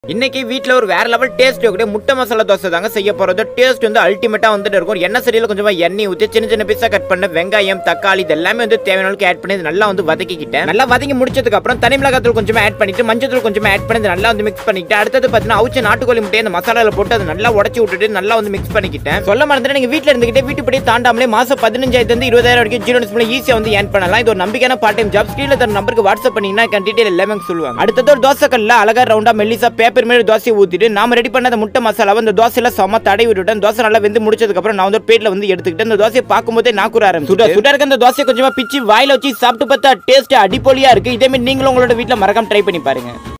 இன்னைக்கு வீட்ல ஒரு வேற லெவல் டேஸ்ட் கூட முட்டை மசாலா தோசை தாங்க செய்ய போறது டேஸ்ட் வந்து அல்டிமேட்டா வந்துட்டு இருக்கும் எண்ணெய் சரியில கொஞ்சமா எண்ணெய் ஊத்தி சின்ன சின்ன பீஸா கட் பண்ண வெங்காயம் தக்காளி இது எல்லாமே வந்து தேவையான அளவுக்கு ஆட் பண்ணி இது நல்லா வந்து வதக்கிக்கிட்டேன் நல்லா வதக்கி முடிச்சதுக்கு அப்புறம் தனி மிளகாத்தூள் கொஞ்சமா ஆட் பண்ணிட்டு மஞ்சள் தூள் கொஞ்சமா ஆட் பண்ணி இது நல்லா வந்து மிக்ஸ் பண்ணிக்கிட்டு அடுத்தது பாத்தீங்கன்னா அவுச்ச நாட்டுக்கோழி முட்டையை அந்த மசாலால போட்டு அதை நல்லா உடச்சி விட்டுட்டு நல்லா வந்து மிக்ஸ் பண்ணிக்கிட்டேன் சொல்ல மறந்துட்டு நீங்க வீட்ல இருந்துகிட்டே வீட்டுப்படி தாண்டாமலே மாசம் பதினஞ்சாயிரத்து இருந்து இருபதாயிரம் வரைக்கும் ஜீரோ டிஸ்பிளே ஈஸியா வந்து ஏன் பண்ணலாம் இது ஒரு நம்பிக்கையான பார்ட் டைம் ஜாப் ஸ்கிரீன்ல தர நம்பருக்கு வாட்ஸ்அப் பண்ணீங்கன்னா டீடைல் எல்லாமே சொல்லுவாங்க அடுத்தது ஒரு தோசை கல்ல அழகா ரவுண்டா மெல்லிசா பேப்பர் மேல தோசை ஊத்திட்டு நாம ரெடி பண்ண அந்த முட்டை மசாலாவை அந்த தோசையில செம்ம தடவி விட்டுட்டேன் தோசை நல்லா வெந்து முடிச்சதுக்கு அப்புறம் நான் வந்து ஒரு பிளேட்ல வந்து எடுத்துக்கிட்டு அந்த தோசையை பார்க்கும்போதே நான் கூற ஆரம்பிச்சு சுட சுட இருக்க அந்த தோசை கொஞ்சமா பிச்சு வாயில வச்சு சாப்பிட்டு பார்த்தா டேஸ்ட் அடிப்பொலியா இருக்கு இதே மாதிரி நீங்களும் உங்களோட வீட்ல மறக்காம ட்ரை பண்ணி பாருங்க